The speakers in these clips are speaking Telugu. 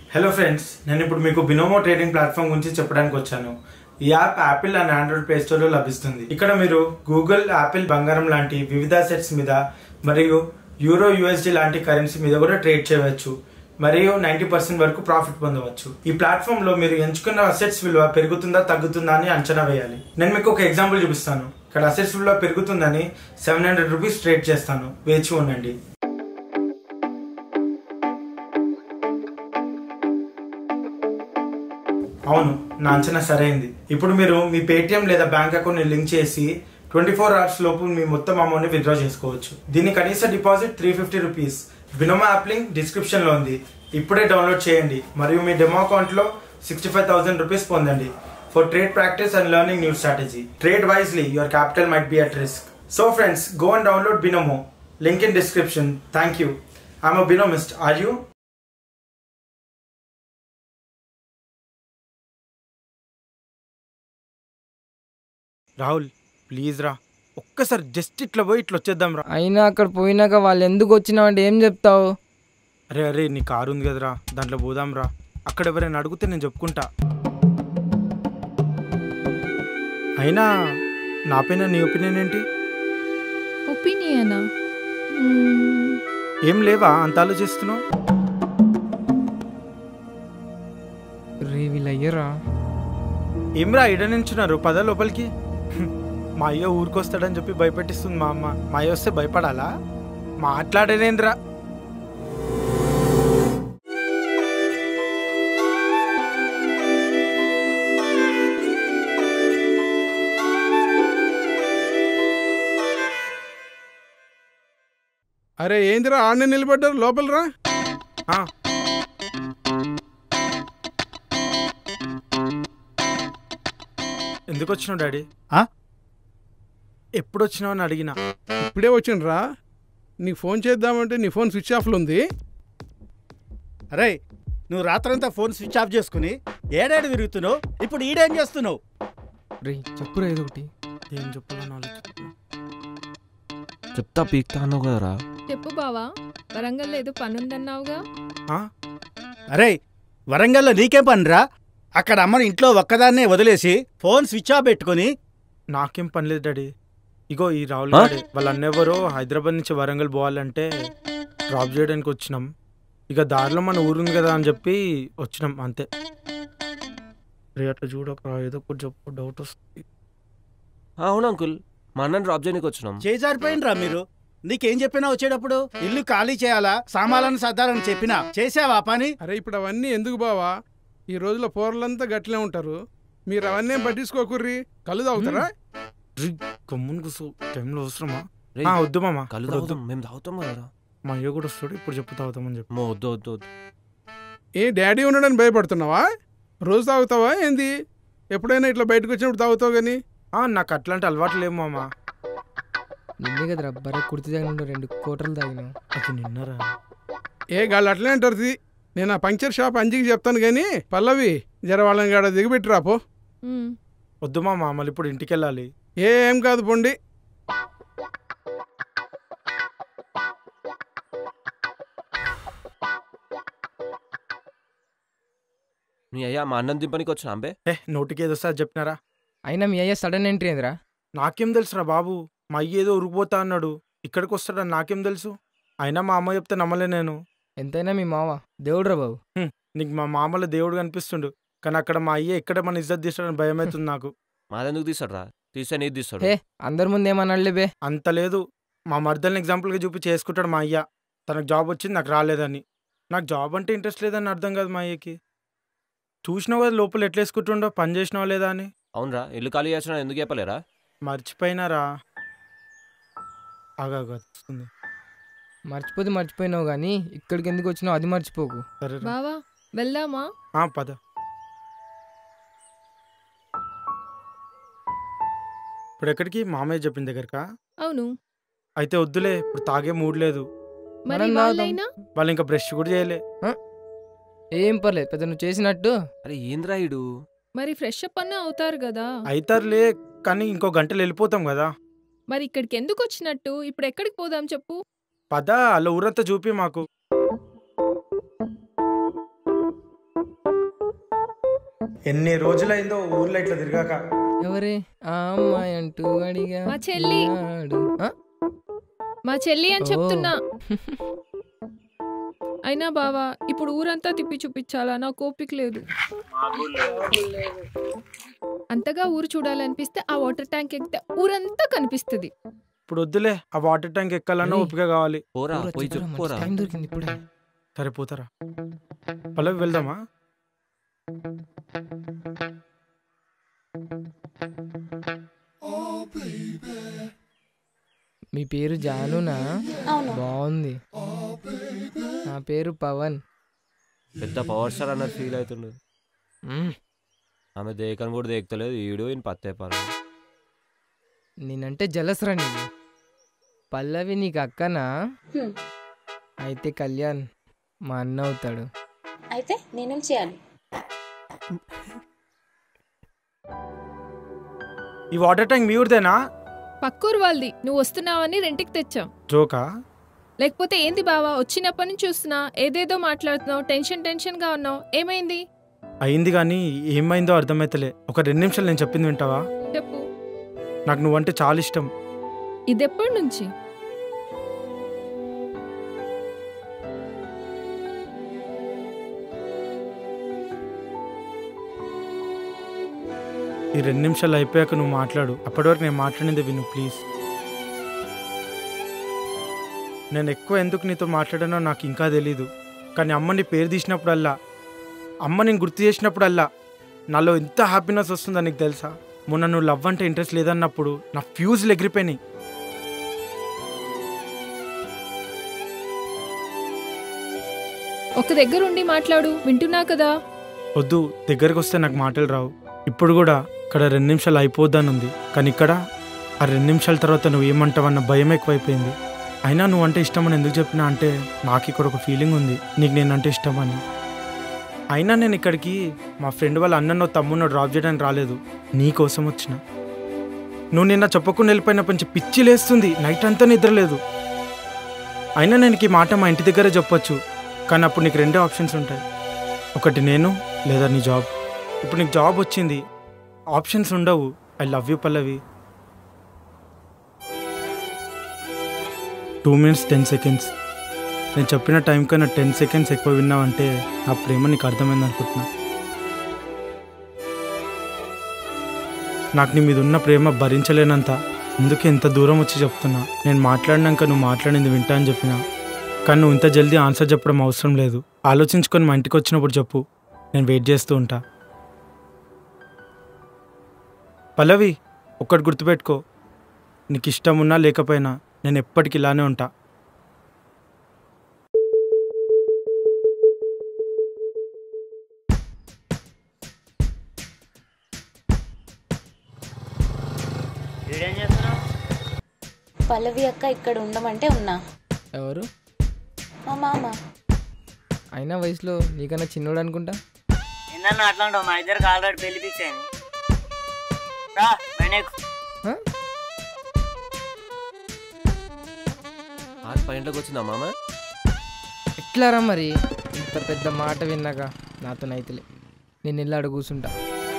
హలో ఫ్రెండ్స్ నేను ఇప్పుడు మీకు బినోమో ట్రేడింగ్ ప్లాట్ఫామ్ గురించి చెప్పడానికి వచ్చాను ఈ app apple and android play store లో లభిస్తుంది ఇక్కడ మీరు గూగుల్ యాపిల్ బంగారం లాంటి వివిధ సెట్స్ మీద మరియు యూరో యూఎస్డి లాంటి కరెన్సీ మీద కూడా ట్రేడ్ చేయవచ్చు మరియు నైంటీ పర్సెంట్ వరకు ప్రాఫిట్ పొందవచ్చు ఈ ప్లాట్ఫామ్ లో మీరు ఎంచుకున్న అసెట్స్ విలువ పెరుగుతుందా తగ్గుతుందా అని అంచనా వేయాలి నేను మీకు ఒక ఎగ్జాంపుల్ చూపిస్తాను ఇక్కడ అసెట్స్ విలువ పెరుగుతుందని సెవెన్ హండ్రెడ్ రూపీస్ ట్రేడ్ చేస్తాను వేచి ఉండండి అవును నా అంచనా సరైంది ఇప్పుడు మీరు మీ పేటిఎం లేదా బ్యాంక్ అకౌంట్ ని లింక్ చేసి ట్వంటీ ఫోర్ అవర్స్ లోపు మీ మొత్తం అమౌంట్ ని విత్డ్రా చేసుకోవచ్చు దీని కనీస deposit three fifty rupees Binomo app link description లో ఉంది ఇప్పుడే డౌన్లోడ్ చేయండి మరియు మీ డెమో అకౌంట్ లో సిక్స్టీ ఫైవ్ థౌసండ్ రూపీస్ పొందండి for trade practice and learning new strategy trade wisely your capital might be at risk so friends go and download Binomo link in description thank you I'm a binomist are you Rahul please రా ఒక్కసారి జస్ట్ ఇట్లా పోయి ఇట్లా వచ్చేద్దాం రా అయినా అక్కడ పోయినాక వాళ్ళు ఎందుకు వచ్చినావంటే ఏం చెప్తావు అరే అరే నీ కారు ఉంది కదరా దాంట్లో పోదాం రా అక్కడ ఎవరైనా అడిగితే నేను చెప్పుకుంటా అయినా నా పైన నీ ఒపీనియన్ ఏంటి ఒపీనియనా ఏం లేవా అంత ఆలోచిస్తున్నావు రే వీళ్ళు అయ్యరా ఏమ్రా ఇడ నించున్నారు పద లోపలికి హ్మ్. మా అయ్య ఊరికొస్తాడని చెప్పి భయపెట్టిస్తుంది మా అమ్మ మా అయ్య వస్తే భయపడాలా మాట్లాడేదేంద్రా అరే ఏందిరా ఆడనే నిలబడ్డారు లోపల రా ఆ, ఎందుకు వచ్చినావు డాడీ ఆ? ఎప్పుడు వచ్చినావు అని అడిగినా ఇప్పుడే వచ్చిండ్రా నీకు ఫోన్ చేద్దామంటే నీ ఫోన్ స్విచ్ ఆఫ్లో ఉంది అరే నువ్వు రాత్రంతా ఫోన్ స్విచ్ ఆఫ్ చేసుకుని ఏడాడు తిరుగుతున్నావు ఇప్పుడు ఈడేం చేస్తున్నావు రే చెప్పురా ఏదో ఒకటి ఏం చెప్పాలని ఆలోచిస్తున్నా చెప్తా పీక్తా అన్నావు కదరా చెప్పు బావా వరంగల్లో ఏదో పనుందన్నావుగా ఆ? అరే వరంగల్లో నీకేం పనిరా అక్కడ అమ్మని ఇంట్లో ఒక్కదాన్నే వదిలేసి ఫోన్ స్విచ్ ఆఫ్ పెట్టుకుని నాకేం పని లేదు డాడీ ఇగో ఈ రాహుల్ ఆ? గాడే వాళ్ళ అన్నెవరో హైదరాబాద్ నుంచి వరంగల్ పోవాలంటే డ్రాప్ చేయడానికి వచ్చినాం ఇక దారిలో మన ఊరుంది కదా అని చెప్పి వచ్చినాం అంతే రే అట్లా చూడక ఏదో ఒకటి చెప్పు డౌట్ వస్తుంది ఆ, అవును అంకుల్ మా అన్నని డ్రాప్ చేయడానికి వచ్చినాం చేజారిపోయినరా మీరు నీకేం చెప్పినా వచ్చేటప్పుడు ఇల్లు ఖాళీ చేయాలా సామాలను సర్దాలని చెప్పినా చేసావా ఆ పని అరే ఇప్పుడు అవన్నీ ఎందుకు బావా ఈ రోజులో పోరలంతా గట్లే ఉంటారు మీరు అవన్నీ ఏం పట్టించుకోకుర్రి కళ్ళు తాగుతారా గమ్మున కూర్చో టైంలో అవసరమా రేయ్, ఆ, వద్దు మామ కళ్ళు ఇప్పుడు వద్దు తాగుతాం మేము తాగుతాం కదరా మా అయ్య కూడా వస్తాడు ఇప్పుడు చెప్పు తాగుతామని చెప్పి మో వద్దు వద్దు వద్దు ఏ డాడీ ఉండడానికి భయపడుతున్నావా రోజు తాగుతావా ఏంది ఎప్పుడైనా ఇట్లా బయటకు వచ్చినప్పుడు తాగుతావు కానీ ఆ, నాకు అట్లాంటి అలవాటు లేవు మామ నిన్నే కదరా బరే కుర్తి తగిన రెండు కోటలు తాగినావు అది నిన్నరా ఏ గాళ్ళు అట్లనే అంటారు తీ. నేను ఆ పంక్చర్ షాప్ అంజికి చెప్తాను కానీ పల్లవి జర వాళ్ళని గాడ దిగబెట్టి రాపో ఉమ్, వద్దు మామ మళ్ళీ ఇప్పుడు ఇంటికి వెళ్ళాలి ఏ ఏం కాదు పొండి మీ అయ్యా మా అన్నం దింపనికి వచ్చిన అంబే ఏ నోటికి ఏదో సార్ చెప్పినారా అయినా మీ అయ్య సడన్ ఎంట్రీ ఏందిరా నాకేం తెలుసురా బాబు మా అయ్య ఏదో ఉరికిపోతా అన్నాడు ఇక్కడికి వస్తాడని నాకేం తెలుసు అయినా మా అమ్మ చెప్తే నమ్మలే నేను ఎంతైనా మీ మావ దేవుడురా బాబు నీకు మా మామల దేవుడు కనిపిస్తుండు కానీ అక్కడ మా అయ్య ఎక్కడ మన ఇజ్జత్ తీస్తాడని భయం అవుతుంది నాకు మాదెందుకు తీస్తాడురా తీస్తే నీది తీస్తాడు హే అందరి ముందు ఏమన్నాడులే బే అంత లేదు మా మర్దల్ని ఎగ్జాంపుల్గా చూపి చేసుకుంటాడు మా అయ్య తనకు జాబ్ వచ్చింది నాకు రాలేదని నాకు జాబ్ అంటే ఇంట్రెస్ట్ లేదని అర్థం కాదు మా అయ్యకి చూసినావు కదా లోపల ఎట్లా వేసుకుంటుండో పని చేసినావా లేదా అని అవునరా ఇల్లు ఖాళీ చేసిన ఎందుకు చెప్పలేరా మర్చిపోయినారా ఆగా వస్తుంది మర్చిపోతే మర్చిపోయినావు కానీ ఇక్కడికి ఎందుకు వచ్చినావు అది మర్చిపోకు సరే బావా వెళ్దామా పద ఇప్పుడు ఎక్కడికి మామయ్య చెప్పిన దగ్గరకా అవును అయితే వద్దులే ఇప్పుడు తాగే మూడ్ లేదు మరి మనం తాగుదాం. వాళ్ళైనా వాళ్ళు ఇంకా బ్రష్ కూడా చేయలే ఏం పర్లేదు పెద్ద నువ్వు చేసినట్టు అరే ఏంద్రా ఇడు మరి ఫ్రెష్ అప్ అన్న అవుతారు కదా అవుతారులే కానీ ఇంకో గంటలు వెళ్ళిపోతాం కదా మరి ఇక్కడికి ఎందుకు వచ్చినట్టు ఇప్పుడు ఎక్కడికి పోదాం చెప్పు పద అలా ఊరంతా చూపి మాకు ఎన్ని రోజులైందో ఊర్లో ఇట్లా తిరగాక ఎవరే ఆ అమ్మాయి అంటూ అడిగా మా చెల్లి. నాడు. ఆ? మా చెల్లి అని ఓ. చెప్తున్నా అయినా బావా ఇప్పుడు ఊరంతా తిప్పి చూపించాలా నాకు ఓపిక లేదు అంతగా ఊరు చూడాలనిపిస్తే ఆ వాటర్ ట్యాంక్ ఎక్కితే ఊరంతా కనిపిస్తుంది ఇప్పుడు వద్దులే ఆ వాటర్ ట్యాంక్ ఎక్కాలన్నా ఏయ్. ఓపిక కావాలి పోరా ఊరు పోయి వచ్చేసారా? చెప్పు పోరా మంచి టైం దొరికింది ఇప్పుడే సరే పోతారా పల్లవి వెళ్దామా మీ పేరు జానునా అవును బాగుంది నా పేరు పవన్ పెద్ద పవర్ స్టార్ అన్నట్టు ఫీల్ అవుతుండు మ్మ్. ఆమె దేకని కూడా దేకతలేదు ఈడు ఈయన పత్తే పరం నేనంటే జలసరా నీకు పల్లవి నీకు అక్కనా హ్మ్. అయితే కళ్యాణ్ మా అన్న అవుతాడు అయితే నేనేం చేయాలి ఈ వాటర్ ట్యాంక్ మీ ఊరిదేనా పక్కూరు వాళ్ళది నువ్వు వస్తున్నావని రెంట్కి తెచ్చాం జోకా లేకపోతే ఏంది బావా వచ్చినప్పటి నుంచి చూస్తున్నా ఏదేదో మాట్లాడుతున్నావు టెన్షన్ టెన్షన్ గా ఉన్నావు ఏమైంది అయింది కానీ ఏమైందో అర్థమైతలే ఒక రెండు నిమిషాలు నేను చెప్పింది వింటావా చెప్పు నాకు నువ్వంటే చాలా ఇష్టం ఇదెప్పటి నుంచి ఈ రెండు నిమిషాలు అయిపోయాక నువ్వు మాట్లాడు అప్పటి వరకు నేను మాట్లాడింది విను ప్లీజ్ నేను ఎక్కువ ఎందుకు నీతో మాట్లాడానో నాకు ఇంకా తెలీదు కానీ అమ్మ నీ పేరు తీసినప్పుడల్లా అమ్మ నేను గుర్తు చేసినప్పుడల్లా నాలో ఎంత హ్యాపీనెస్ వస్తుందో నీకు తెలుసా మొన్న నువ్వు లవ్ అంటే ఇంట్రెస్ట్ లేదన్నప్పుడు నా ఫ్యూజ్లు ఎగిరిపోయినాయి ఒక దగ్గర ఉండి మాట్లాడు వింటున్నా కదా వద్దు దగ్గరికి వస్తే నాకు మాటలు రావు ఇప్పుడు కూడా ఇక్కడ రెండు నిమిషాలు అయిపోద్దని ఉంది కానీ ఇక్కడ ఆ రెండు నిమిషాల తర్వాత నువ్వు ఏమంటావన్న భయం ఎక్కువైపోయింది అయినా నువ్వు అంటే ఇష్టమని ఎందుకు చెప్పినా అంటే నాకు ఇక్కడ ఒక ఫీలింగ్ ఉంది నీకు నేనంటే ఇష్టమని అయినా నేను ఇక్కడికి మా ఫ్రెండ్ వాళ్ళ అన్ననో తమ్మునో డ్రాప్ చేయడానికి రాలేదు నీ కోసం వచ్చిన నువ్వు నిన్న చెప్పకుండా వెళ్ళిపోయినప్పటి నుంచి పిచ్చి లేస్తుంది నైట్ అంతా నిద్రలేదు అయినా నేను ఈ మాట మా ఇంటి దగ్గరే చెప్పొచ్చు కానీ అప్పుడు నీకు రెండే ఆప్షన్స్ ఉంటాయి ఒకటి నేను లేదా నీ జాబ్ ఇప్పుడు నీకు జాబ్ వచ్చింది ఆప్షన్స్ ఉండవు I love you Pallavi two minutes ten seconds నేను చెప్పిన టైం కన్నా టెన్ సెకండ్స్ ఎక్కువ విన్నావంటే ఆ ప్రేమ నీకు అర్థమైంది అనుకుంటున్నా నాకు నీ మీద ఉన్న ప్రేమ భరించలేనంత అందుకే ఇంత దూరం వచ్చి చెప్తున్నా నేను మాట్లాడినాక నువ్వు మాట్లాడింది వింటా అని చెప్పినా కానీ నువ్వు ఇంత జల్దీ ఆన్సర్ చెప్పడం అవసరం లేదు ఆలోచించుకొని మా ఇంటికి వచ్చినప్పుడు చెప్పు నేను వెయిట్ చేస్తూ ఉంటా పల్లవి ఒక్కటి గుర్తుపెట్టుకో నీకు ఇష్టం ఉన్నా లేకపోయినా నేను ఎప్పటికి ఇలానే ఉంటా పల్లవి అక్క ఇక్కడ ఉండమంటే ఉన్నా ఎవరు మా మామ అయినా వయసులో నీకన్నా చిన్నోడు అనుకుంటా ఏందన్నా అట్లా అంటావు మా ఇద్దరికి ఆల్రెడీ పెళ్లి ఫిక్స్ అయింది రా బండి ఎక్కు. ఆ? ఆరు పైంట్లోకి వచ్చిందా మామ ఎట్లారా మరి ఇంత పెద్ద మాట విన్నాక నాతో నైతులే నేను ఇల్లు అడుగు కూర్చుంటా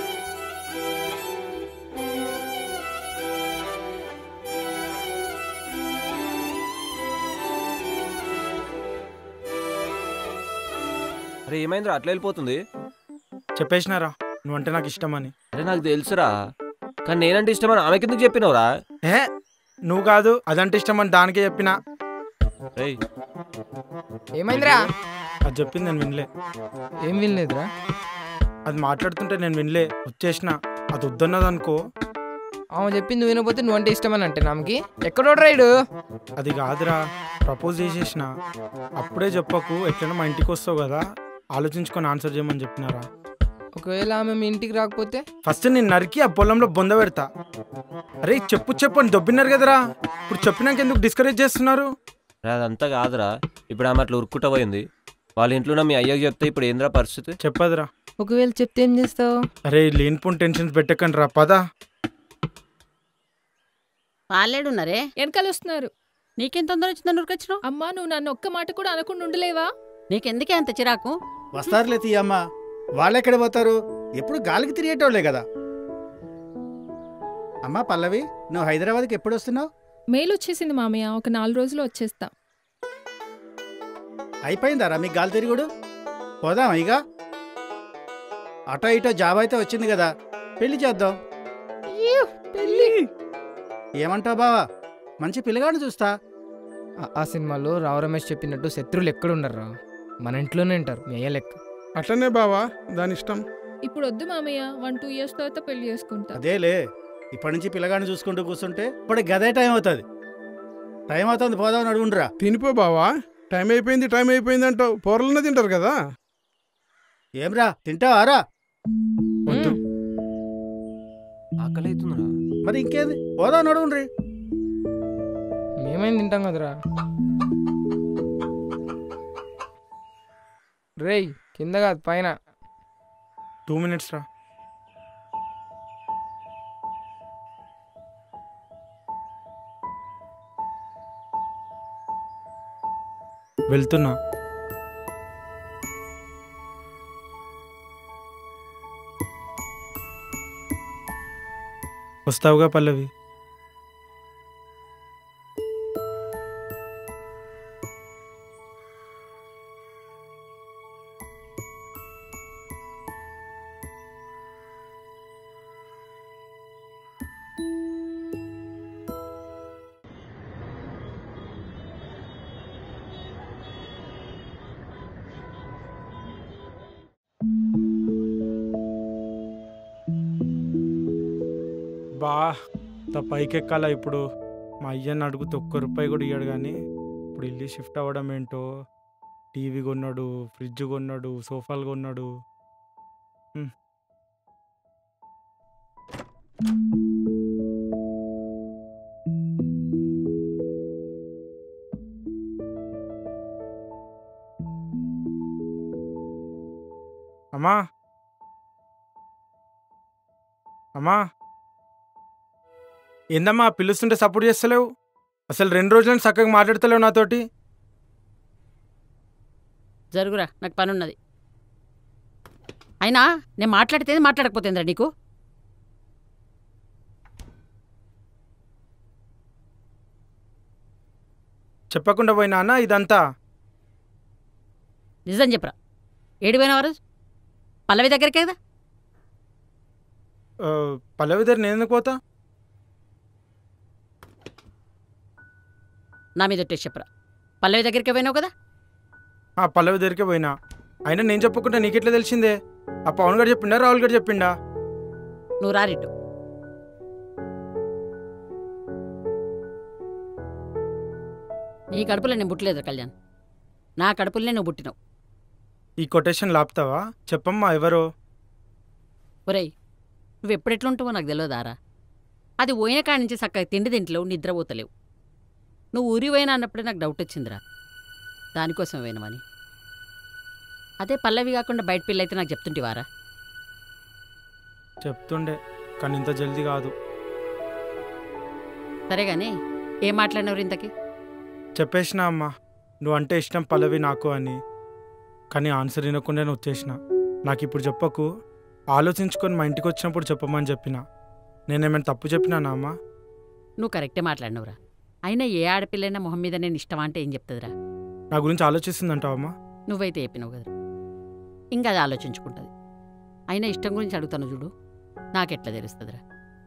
అరే ఏమైందిరా అట్లా వెళ్ళిపోతుంది చెప్పేసినారా నువ్వంటే నాకు ఇష్టమని అరే నాకు తెలుసురా కానీ నేనంటే ఇష్టమని ఆమెకి ఎందుకు చెప్పినవురా ఏ నువ్వు కాదు అదంటే ఇష్టమని దానికే చెప్పినా రేయ్ ఏమైందిరా అది చెప్పింది నేను వినలే ఏం వినలేదురా అది మాట్లాడుతుంటే నేను వినలే వచ్చేసిన అది వద్దన్నది అనుకో ఆమె చెప్పింది నువ్వు వినకపోతే నువ్వంటే ఇష్టమని అంటే నామకి ఎక్కడో రైడు అది కాదురా ప్రపోజ్ చేసేసిన అప్పుడే చెప్పకు ఎట్లైనా మా ఇంటికి వస్తావు కదా ఆలోచించుకొని ఆన్సర్ చేయమని చెప్పినారా ఒకవేళ ఆమె మీ ఇంటికి రాకపోతే ఫస్ట్ నేను నరికి ఆ పొలంలో బొంద పెడతా అరే చెప్పు చెప్పు అని దొబ్బినారు కదరా ఇప్పుడు చెప్పినాక ఎందుకు డిస్కరేజ్ చేస్తున్నారు రే అదంతా కాదురా ఇప్పుడు ఆమె అట్లా ఉరుక్కుంటా పోయింది వాళ్ళ ఇంట్లో ఉన్న మీ అయ్యకి చెప్తే ఇప్పుడు ఏంద్రా పరిస్థితి చెప్పదురా ఒకవేళ చెప్తే ఏం చేస్తావు అరే లేనిపోని టెన్షన్స్ పెట్టకండి రా పదా వాళ్ళేడున్నారే వెనకాల వస్తున్నారు నీకేం తొందర వచ్చిందని ఉరికొచ్చినావు అమ్మా నువ్వు నన్ను ఒక్క మాట కూడా అనకుండా ఉండలేవా నీకెందుకే అంత చిరాకు వస్తారులే తీయమ్మా వాళ్ళు ఎక్కడ పోతారు ఎప్పుడు గాలికి తిరిగేటోళ్లే కదా అమ్మా పల్లవి నువ్వు హైదరాబాద్కి ఎప్పుడు వస్తున్నావు మెయిల్ వచ్చేసింది మామయ్య ఒక నాలుగు రోజులు వచ్చేస్తా అయిపోయిందారా మీకు గాలి తిరుగుడు పోదాం ఇక అటో ఇటో జాబ్ అయితే వచ్చింది కదా పెళ్లి చేద్దాం ఏమంటావు బావా మంచి పిల్లగాడిని చూస్తా ఆ- ఆ సినిమాలో రావు రమేష్ చెప్పినట్టు శత్రువులు ఎక్కడ ఉండరు మన ఇంట్లోనే ఉంటారు మీ అయ్య లెక్క అట్లనే బావా దాని ఇష్టం ఇప్పుడు వద్దు మామయ్య వన్ టూ ఇయర్స్ తర్వాత పెళ్లి చేసుకుంటా అదేలే ఇప్పటి నుంచి పిల్లగాడిని చూసుకుంటూ కూర్చుంటే ఇప్పుడు గదే టైం అవుతుంది టైం అవుతుంది పోదాం అడుగుండ్రా తినిపో బావా టైం అయిపోయింది టైం అయిపోయింది అంటావు పొరలనే తింటారు కదా ఏమ్రా తింటావారా వద్దు ఆకలి అవుతుందిరా మరి ఇంకేంది పోదాం నడుగుండ్రి మేమైనా తింటాం కదరా రేయ్ కింద కాదు పైన టూ మినిట్స్ రా వెళ్తున్నా వస్తావుగా పల్లవి బా ఇంత పైకెక్కాలా ఇప్పుడు మా అయ్యని అడుగుతే ఒక్క రూపాయి కూడా ఇయ్యాడు కానీ ఇప్పుడు ఇల్లు షిఫ్ట్ అవ్వడం ఏంటో టీవీ కొన్నాడు ఫ్రిడ్జ్ కొన్నాడు సోఫాలు కొన్నాడు హ్మ్. అమ్మా అమ్మా ఏందమ్మా పిలుస్తుంటే సపోర్ట్ చేస్తలేవు అసలు రెండు రోజులను చక్కగా మాట్లాడతలేవు నాతోటి జరుగురా నాకు పని ఉన్నది అయినా నేను మాట్లాడితేది మాట్లాడకపోతేంద్రా నీకు చెప్పకుండా పోయినా అన్న ఇదంతా నిజం చెప్పరా ఏడు పోయినవారు పల్లవి దగ్గరికే కదా ఆ, పల్లవి దగ్గర నేను ఎందుకు పోతా నా మీద ఒట్టేసి చెప్పరా పల్లవి దగ్గరికి పోయినావు కదా ఆ పల్లవి దగ్గరికే పోయినా అయినా నేను చెప్పకుండా నీకెట్లా తెలిసిందే ఆ పవన్ గారు చెప్పిండా రాహుల్ గారు చెప్పిండా నువ్వు రారిట్టు నీ కడుపులో నేను పుట్టలేదు కళ్యాణ్ నా కడుపులోనే నువ్వు పుట్టినావు ఈ కొటేషన్ లాపుతావా చెప్పమ్మా ఎవరో ఒరేయ్ నువ్వు ఎప్పుడెట్లుంటావో నాకు తెలియదారా అది పోయిన కాడి నుంచి చక్కగా తిండి తింటలేవు నిద్రపోతలేవు నువ్వు ఊరి పోయినా అన్నప్పుడే నాకు డౌట్ వచ్చిందిరా దానికోసం పోయినవని అదే పల్లవి కాకుండా బయట పిల్ల అయితే నాకు చెప్తుంటివారా చెప్తుండే కానీ ఇంత జల్దీ కాదు సరే కానీ ఏం మాట్లాడినవరు ఇంతకి చెప్పేసిన అమ్మా నువ్వు అంటే ఇష్టం పల్లవి నాకు అని కానీ ఆన్సర్ వినకుండా నేను వచ్చేసిన నాకు ఇప్పుడు చెప్పకు ఆలోచించుకొని మా ఇంటికి వచ్చినప్పుడు చెప్పమని చెప్పిన నేనేమైనా తప్పు చెప్పినానా అమ్మా నువ్వు కరెక్టే మాట్లాడినవురా అయినా ఏ ఆడపిల్లైనా మొహం మీద నేను ఇష్టమా అంటే ఏం చెప్తుందిరా నా గురించి ఆలోచిస్తుందంటావమ్మా నువ్వైతే చెప్పినావు కదరా ఇంకా అది ఆలోచించుకుంటుంది అయినా ఇష్టం గురించి అడుగుతాను చూడు నాకెట్లా తెలుస్తుందిరా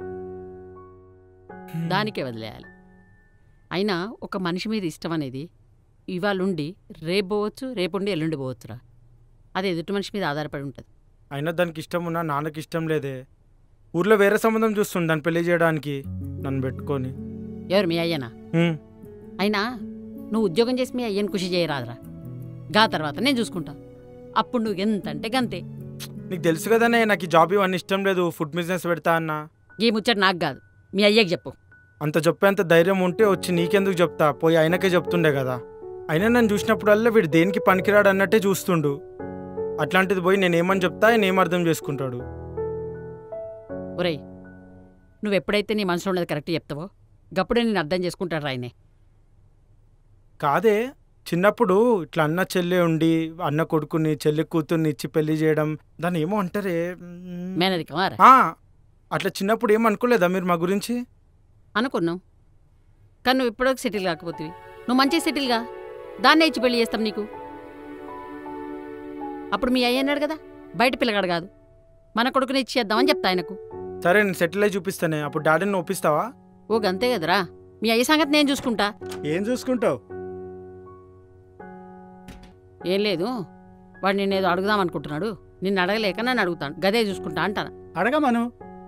దానికే వదిలేయాలి అయినా ఒక మనిషి మీద ఇష్టం అనేది ఇవాళ ఉండి రేపు పోవచ్చు రేపుండి ఎల్లుండి పోవచ్చురా అది ఎదుటి మనిషి మీద ఆధారపడి ఉంటుంది అయినా దానికి ఇష్టం ఉన్నా నాన్నకి ఇష్టం లేదే ఊర్లో వేరే సంబంధం చూస్తుంది దాన్ని పెళ్లి చేయడానికి నన్ను పెట్టుకొని ఎవరు మీ అయ్యనా హ్మ్. అయినా నువ్వు ఉద్యోగం చేసి మీ అయ్యని కృషి చేయరాదురా గా తర్వాత నేను చూసుకుంటా అప్పుడు నువ్వు ఎంత అంటే గంతే నీకు తెలుసు కదనే నాకు ఈ జాబ్ ఇవన్నీ ఇష్టం లేదు ఫుడ్ బిజినెస్ పెడతా అన్నా ఈ ముచ్చట నాకు కాదు మీ అయ్యకి చెప్పు అంత చెప్పేంత ధైర్యం ఉంటే వచ్చి నీకెందుకు చెప్తా పోయి ఆయనకే చెప్తుండే కదా అయినా నన్ను చూసినప్పుడల్లా వీడు దేనికి పనికిరాడు అన్నట్టే చూస్తుండు అట్లాంటిది పోయి నేను ఏమని చెప్తా ఆయన ఏం అర్థం చేసుకుంటాడు ఒరేయ్ నువ్వు ఎప్పుడైతే నీ మనసులో ఉన్నది కరెక్ట్ చెప్తావో గప్పుడే నేను అర్థం చేసుకుంటాడు రాయనే కాదే చిన్నప్పుడు ఇట్లా అన్న చెల్లె ఉండి అన్న కొడుకుని చెల్లి కూతుర్ని ఇచ్చి పెళ్లి చేయడం దాన్ని ఏమో అంటారే మ్మ్. మేనరికమారా ఆ, అట్లా చిన్నప్పుడు ఏం అనుకోలేదా మీరు మా గురించి అనుకున్నాం కానీ నువ్వు ఇప్పటివరకు సెటిల్ కాకపోతే నువ్వు మంచి సెటిల్గా దాన్నే ఇచ్చి పెళ్లి చేస్తాం నీకు అప్పుడు మీ అయ్య అన్నాడు కదా బయట పిల్లగాడు కాదు మన కొడుకుని ఇచ్చేద్దామని చెప్తా ఆయనకు సరే నేను సెటిల్ అయి చూపిస్తానే అప్పుడు డాడీని ఒప్పిస్తావా ఓ గంతే కదరా మీ అయ్య సంగతి నేను చూసుకుంటా ఏం చూసుకుంటావు ఏం లేదు వాడు నిన్నేదో అడుగుదాం అనుకుంటున్నాడు నిన్ను అడగలేక నన్ను అడుగుతాను గదే చూసుకుంటా అంటాను అడగమను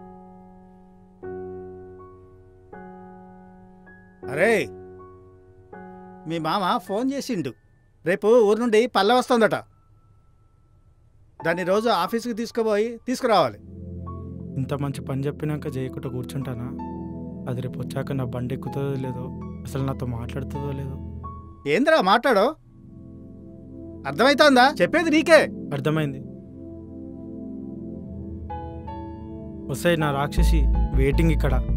అరే మీ మామ ఫోన్ చేసిండు రేపు ఊరు నుండి పల్లె వస్తుందట దాన్ని రోజు ఆఫీస్కి తీసుకుపోయి తీసుకురావాలి ఇంత మంచి పని చెప్పినాక చేయకుండా కూర్చుంటానా అది రేపు వచ్చాక నా బండి ఎక్కుతుందో లేదో అసలు నాతో మాట్లాడుతుందో లేదో ఏంద్రా మాట్లాడో అర్థమైతోందా చెప్పేది నీకే అర్థమైంది వస్తాయి నా రాక్షసి వెయిటింగ్ ఇక్కడ